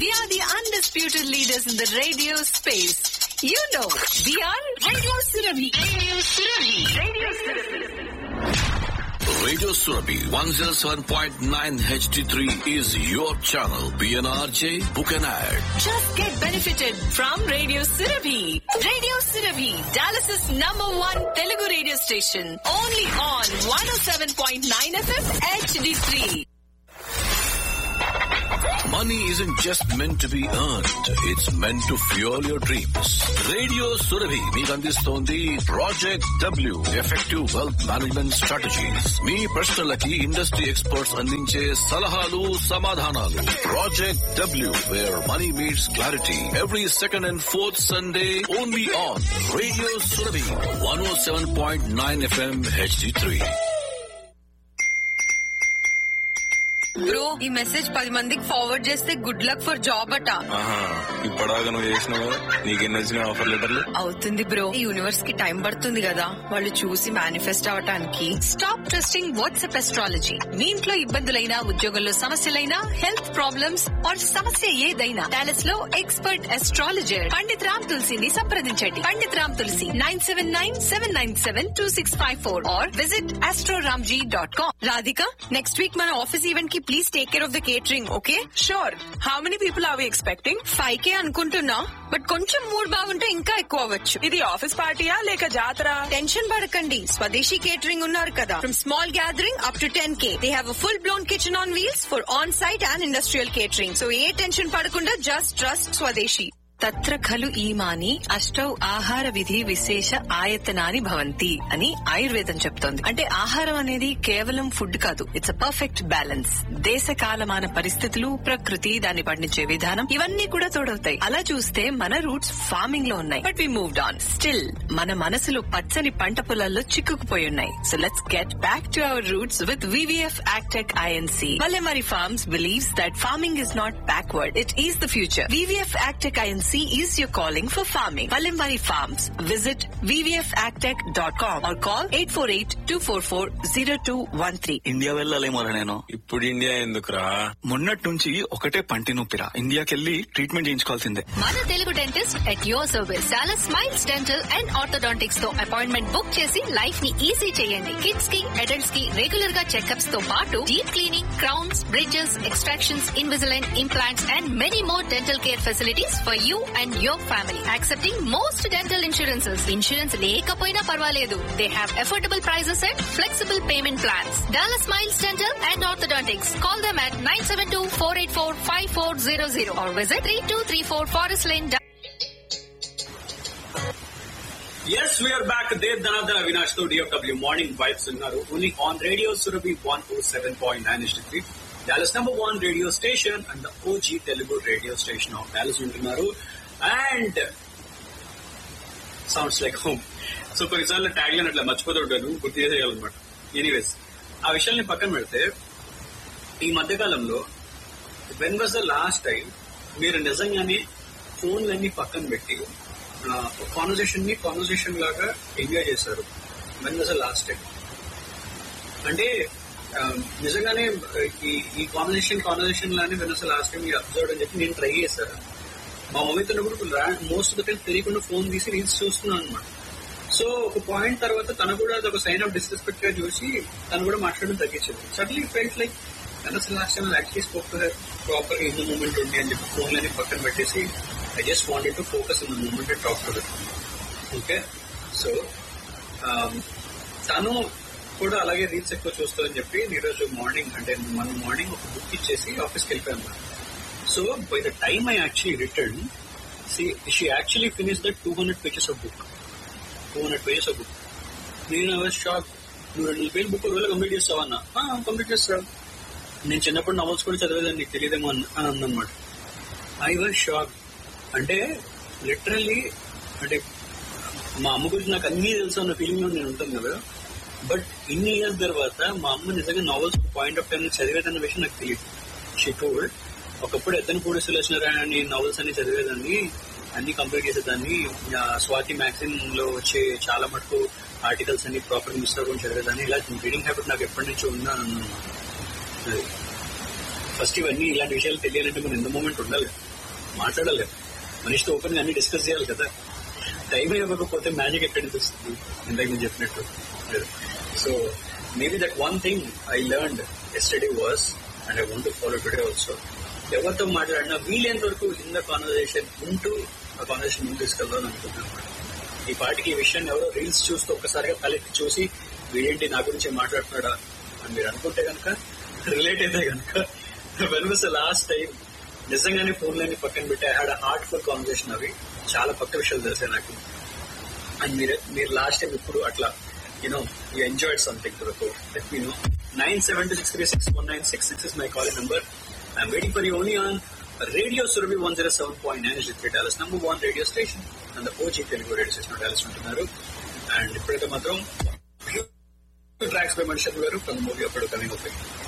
We are the undisputed leaders in the radio space. You know, we are Radio Surabhi. Radio Surabhi. Radio Surabhi. Radio Surabhi 107.9 HD3 is your channel. PNRJ, book an ad. Just get benefited from Radio Surabhi. Radio Surabhi, Dallas's number one Telugu radio station. Only on 107.9 FM HD3. Money isn't just meant to be earned. It's meant to fuel your dreams. Radio Surabhi మీకు అందిస్తోంది project W effective wealth management strategies మీ ప్రశ్నలకి industry experts అందించే సలహాలు సమాధానాలు project W where money meets clarity every second and fourth Sunday only on radio Surabhi one O seven point nine FM HD three bro ఈ message పది మందికి forward చేస్తే good luck for job అట ఆహా ఇప్పటిదాకా నువ్వు చేసినావు నీకు ఎన్ని వచ్చినాయి ఆఫర్ లెటర్లు అవుతుంది బ్రో ఈ యూనివర్స్ కి టైం పడుతుంది కదా వాళ్ళు చూసి మేనిఫెస్ట్ అవటానికి స్టాప్ ట్రస్టింగ్ వాట్సాప్ ఎస్ట్రాలజీ మీ ఇంట్లో ఇబ్బందులైనా ఉద్యోగంలో సమస్యలైనా హెల్త్ ప్రాబ్లమ్స్ ఆర్ సమస్య ఏదైనా డాలస్ లో ఎక్స్పర్ట్ ఎస్ట్రాలజర్ పండిత్ రామ్ తులసిని సంప్రదించండి Pandit Ram Tulasi nine seven nine seven nine seven two six five four or visit astroramji dot com Radhika next week మన ఆఫీస్ ఈవెంట్ కి please take care of the catering okay sure how many people are we expecting five K అనుకుంటున్నా but కొంచెం mood బాగుంటే ఇంకా ఎక్కువ అవ్వచ్చు ఇది office పార్టీయా లేక జాతర టెన్షన్ పడకండి స్వదేశీ కేటరింగ్ ఉన్నారు కదా from small gathering up to ten K they have full blown kitchen on wheels for on site and industrial catering so ఏ టెన్షన్ పడకుండా జస్ట్ ట్రస్ట్ స్వదేశీ తత్ర ఖలు ఈమాని అష్టౌ ఆహార విధి విశేష ఆయతనాని భవంతి అని ఆయుర్వేదం చెప్తోంది అంటే ఆహారం అనేది కేవలం ఫుడ్ కాదు ఇట్స్ అ పర్ఫెక్ట్ బ్యాలెన్స్ దేశ కాలమాన పరిస్థితులు ప్రకృతి దాన్ని పండించే విధానం ఇవన్నీ కూడా తోడవుతాయి అలా చూస్తే మన రూట్స్ ఫార్మింగ్ లో ఉన్నాయి but we moved on still మన మనసులో పచ్చని పంట పొలాల్లో చిక్కుకుపోయి ఉన్నాయి so let's get back to our roots with VVF agtech INC Valemari Farms believes that farming is not backward, it is the future. VVF Agtech INC is your calling for farming. Valemari Farms. Visit vvfagtech.com or call 848-244-0213. India వెళ్ళాలేమోరా నేను ఇప్పుడు India ఎందుకురా మొన్నటి నుంచి ఒకటే పంటి నొప్పిరా ఇండియాకెళ్ళి treatment చేయించుకోవాల్సిందే మన Telugu dentist at your service చాలా స్మైల్స్ డెంటల్ అండ్ ఆర్థోడాంటిక్స్ తో అపాయింట్మెంట్ బుక్ చేసి లైఫ్ ని ఈజీ చేయండి కిడ్స్ కి అడల్ట్స్ కి రెగ్యులర్ గా చెకప్స్ తో పాటు deep cleaning crowns bridges extractions Invisalign implants and many more dental care facilities for you and your family accepting most dental insurances insurance లేకపోయినా పర్వాలేదు they have affordable prices and flexible payment plans Dallas smiles dental and orthodontics call them at nine seven two four eight four five four zero zero or visit three two three four forest line Yes, we are back. Dev Dhanadhana Avinash to DFW Morning Vibes ఉన్నారు only on Radio Surabhi 107.9 HD3. Dallas number one radio station and the OG Telugu radio station of Dallas ఉంటున్నారు and sounds like home so కొన్నిసార్లు tag line అట్లా మర్చిపోతుంటాను గుర్తు చేసేయాలన్నమాట anyways ఆ విషయాల్ని పక్కన పెడితే ఈ మధ్యకాలంలో when was the last time మీరు నిజంగానే ఫోన్లన్నీ పక్కన పెట్టి కాన్వర్సేషన్ ని కాన్వర్సేషన్ లాగా ఎంజాయ్ చేశారు when was the last time అంటే ఆ, నిజంగానే ఈ ఈ కాన్వర్సేషన్ కాన్వర్సేషన్ లానే when was the last time observe అని చెప్పి నేను ట్రై చేశాను మా మమ్మీతో ఉన్నప్పుడు మోస్ట్ ఆఫ్ ద టైం తెలియకుండా ఫోన్ తీసి రీల్స్ చూస్తున్నాను అనమాట సో ఒక పాయింట్ తర్వాత తను కూడా అది ఒక సైన్ ఆఫ్ డిస్రెస్పెక్ట్ గా చూసి తను కూడా మాట్లాడడం తగ్గించింది సడన్లీ ఫెల్ట్ లైక్ అసలు last time actually spoke proper in the moment ఉంది అని చెప్పి ఫోన్ లని పక్కన పెట్టేసి I just wanted to focus in the moment and talk to okay so తను కూడా అలాగే రీల్స్ ఎక్కువ చూస్తుందని చెప్పి ఈరోజు మార్నింగ్ అంటే మన మార్నింగ్ ఒక బుక్ ఇచ్చేసి ఆఫీస్కి వెళ్ళిపోయాను so by the time I actually return she actually finish the two hundred pages of book two hundred pages of book నేను షాక్ నువ్వు రెండు పేజ్ బుక్ రోజులు కంప్లీట్ చేస్తావన్నా కంప్లీట్ చేస్తా నేను చిన్నప్పుడు నవల్స్ కూడా చదివేదాన్ని నీకు తెలియదేమో అని అని అందనమాట ఐ వాజ్ షాక్ అంటే లిటరల్లీ అంటే మా అమ్మ గురించి నాకు అన్నీ తెలుసు అన్న ఫీలింగ్ లో నేను ఉంటాను కదా బట్ ఇన్ని ఇయర్స్ తర్వాత మా అమ్మ నిజంగా నావెల్స్ పాయింట్ ఆఫ్ టైం చదివేదన్న విషయం నాకు తెలియదు షీ టోల్డ్ ఒకప్పుడు ఎత్తన పూడి సులేషనరా అని నావెల్స్ అన్ని చదివేదాన్ని అన్ని కంప్లీట్ చేసేదాన్ని ఆ, స్వాతి మ్యాగజైన్ లో వచ్చే చాలా మటుకు ఆర్టికల్స్ అన్ని ప్రాపర్ మిస్ అవ్వడం చదివేదాన్ని ఇలా రీడింగ్ హ్యాబిట్ నాకు ఎప్పటి నుంచో ఉందా అని అన్నాను. అది. ఫస్ట్ ఇవన్నీ ఇలాంటి విషయాలు తెలియాలంటే మనం ఎంత మూమెంట్ ఉండాలి మాట్లాడలేదు మనిషితో ఓపెన్ గా అన్ని డిస్కస్ చేయాలి కదా టైం ఇవ్వకపోతే మ్యాజిక్ ఎక్కడి నుంచి వస్తుంది ఇందాక నేను చెప్పినట్టు so maybe that one thing I learn yesterday was and I want follow today also ఎవరితో మాట్లాడినా వీలైనంత వరకు ఇన్ ద కాన్వర్జేషన్ ఉంటూ ఆ కాన్వర్జేషన్ ముందు తీసుకెళ్దాం అనుకుంటున్నాను ఈ పాటికి ఈ విషయాన్ని ఎవరో రీల్స్ చూస్తూ ఒక్కసారిగా తలెత్తి చూసి వీడేంటి నా గురించి మాట్లాడుతున్నాడా అని మీరు అనుకుంటే కనుక రిలేట్ అయితే కనుక వెన్ వాస్ లాస్ట్ టైం నిజంగానే ఫోన్ లైన్ పక్కన పెట్టి I had heart full conversation అవి చాలా కొత్త విషయాలు తెలిసాయి నాకు అండ్ మీరు మీరు లాస్ట్ టైం ఇప్పుడు అట్లా you know you enjoyed something to core let me know nine seven two six three six one nine six six is my calling number I'm waiting for you only on radio Surabhi one zero seven point nine is Dallas number one radio station and OG Telugu radio station Dallas ఉంటున్నారు and ఇప్పుడైతే మాత్రం tracks by మనిషి గారు from movie అప్పుడు coming open